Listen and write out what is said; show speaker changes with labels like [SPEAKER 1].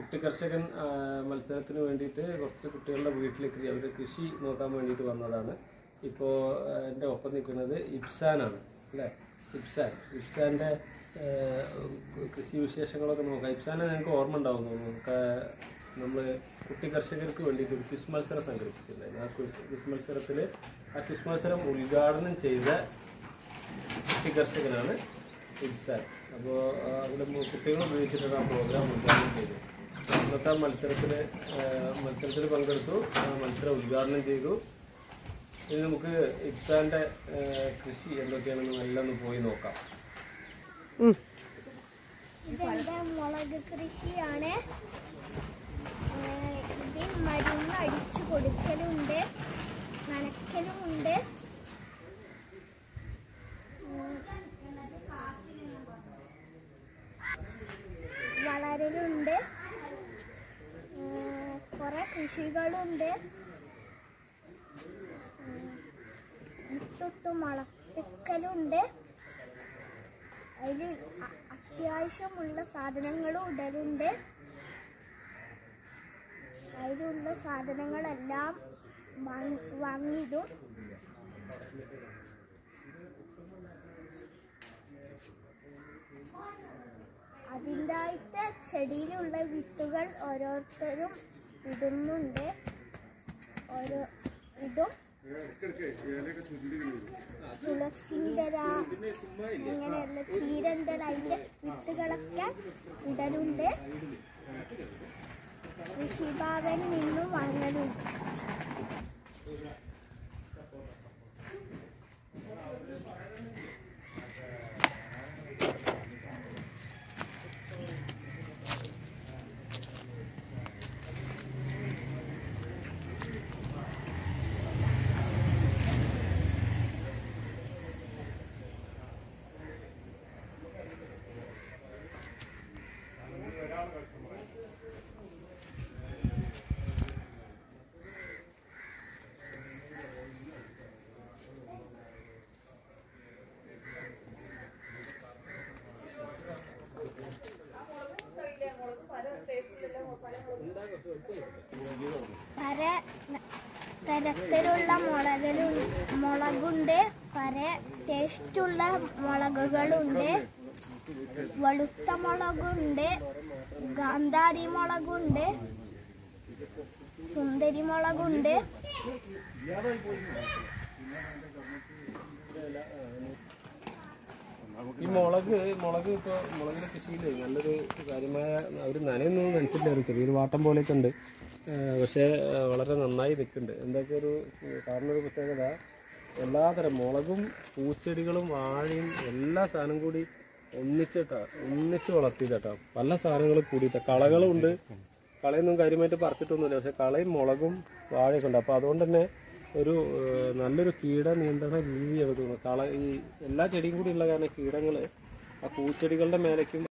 [SPEAKER 1] കുട്ടി കർഷകൻ ആ, മത്സരത്തിന് വേണ്ടിയിട്ട് കുറച്ച് കുട്ടികളുടെ വീട്ടിലേക്ക് അവർ കൃഷി നോക്കാൻ വേണ്ടിയിട്ട് വന്നതാണ് ഇപ്പോൾ എൻ്റെ ഒപ്പം നിൽക്കുന്നത് ഇബ്സാനാണ് അല്ലേ ഇബ്സാൻ ഇബ്സാൻ്റെ കൃഷി വിശേഷങ്ങളൊക്കെ നോക്കാം ഇബ്സാനെ നിങ്ങൾക്ക് ഓർമ്മ ഉണ്ടാവും നമുക്ക് നമ്മൾ കുട്ടി കർഷകർക്ക് വേണ്ടിയിട്ട് ഒരു ക്വിസ് മത്സരം സംഘടിപ്പിച്ചിട്ടുണ്ടായിരുന്നു ആ ക്വിസ് ക്വിസ് മത്സരത്തിൽ ആ ക്വിസ് മത്സരം ഉദ്ഘാടനം ചെയ്ത കുട്ടി കർഷകനാണ് ഇബ്സാൻ അപ്പോൾ അവിടെ മു- കുട്ടികൾ ഉപയോഗിച്ചിട്ടാണ് ആ പ്രോഗ്രാം ഉദ്ഘാടനം ചെയ്തത് അന്നത്തെ മത്സരത്തിൽ മത്സരത്തിൽ പങ്കെടുത്തു ആ മത്സരം ഉദ്ഘാടനം ചെയ്തു ഇനി നമുക്ക് ഇബ്സാൻ്റെ കൃഷി എന്തൊക്കെയാണെന്ന് എല്ലാം ഒന്ന് പോയി നോക്കാം
[SPEAKER 2] ഇതെന്റെ മുളക് കൃഷിയാണ് ഏഹ് ഇതിൽ മരുന്ന് അടിച്ചു കൊടുക്കലുണ്ട് നനയ്ക്കലുമുണ്ട് ഉം. വളരലുണ്ട് ഏഹ് കുറെ കൃഷികളുണ്ട് ഉം. വിത്തിട്ട് മുളപ്പിക്കലുണ്ട് അതിൽ അ- അത്യാവശ്യമുള്ള സാധനങ്ങളും ഇടലുണ്ട് അതിലുള്ള സാധനങ്ങളെല്ലാം വാങ്ങി- വാങ്ങിയിടും അതിൻ്റെയായിട്ട് ചെടിയിലുള്ള വിത്തുകൾ ഓരോരുത്തരും ഇടുന്നുണ്ട് ഓരോ ഇടും തുളസിന്തര അങ്ങനെയുള്ള ചീരണ്ടൽ അതിന്റെ വിത്തുകളൊക്കെ ഇടലുണ്ട് കൃഷിഭവനിൽ നിന്നും വാങ്ങലുണ്ട് പല ന- തരത്തിലുള്ള മുളകലും മുളകുണ്ട് പല ടേസ്റ്റുള്ള മുളകുകളുണ്ട് വെളുത്ത മുളകുണ്ട് ഗാന്ധാരി മുളകുണ്ട് സുന്ദരി മുളകുണ്ട്
[SPEAKER 1] ഈ മുളക് മുളക് ഇപ്പോൾ മുളകിൻ്റെ കൃഷിയിൽ നല്ലൊരു കാര്യമായ ഒരു നനയൊന്നും നനച്ചിട്ടില്ല ചെറിയൊരു വാട്ടം പോലെയൊക്കെ ഉണ്ട് ഏഹ് പക്ഷേ ഏഹ് വളരെ നന്നായി നിൽക്കുന്നുണ്ട് എന്താ വെച്ചാൽ ഒരു കാരണം ഒരു പ്രത്യേകത എല്ലാതരം മുളകും പൂച്ചെടികളും വാഴയും എല്ലാ സാധനം കൂടി ഒന്നിച്ചിട്ടാ ഒന്നിച്ച് വളർത്തിയതാട്ടോ പല സാധനങ്ങളും കൂടിയിട്ടാ കളകളും ഉണ്ട് കളയൊന്നും കാര്യമായിട്ട് പറിച്ചിട്ടൊന്നുമില്ല പക്ഷെ കളയും മുളകും വാഴയൊക്കെ ഉണ്ട് അപ്പോൾ അതുകൊണ്ട് തന്നെ ഒരു ഏഹ്, നല്ലൊരു കീട നിയന്ത്രണ രീതിയാണ് തോന്നുന്നത് കള ഈ എല്ലാ ചെടിയും കൂടി ഉള്ള കാരണം കീടങ്ങൾ ആ പൂച്ചെടികളുടെ മേലേക്കും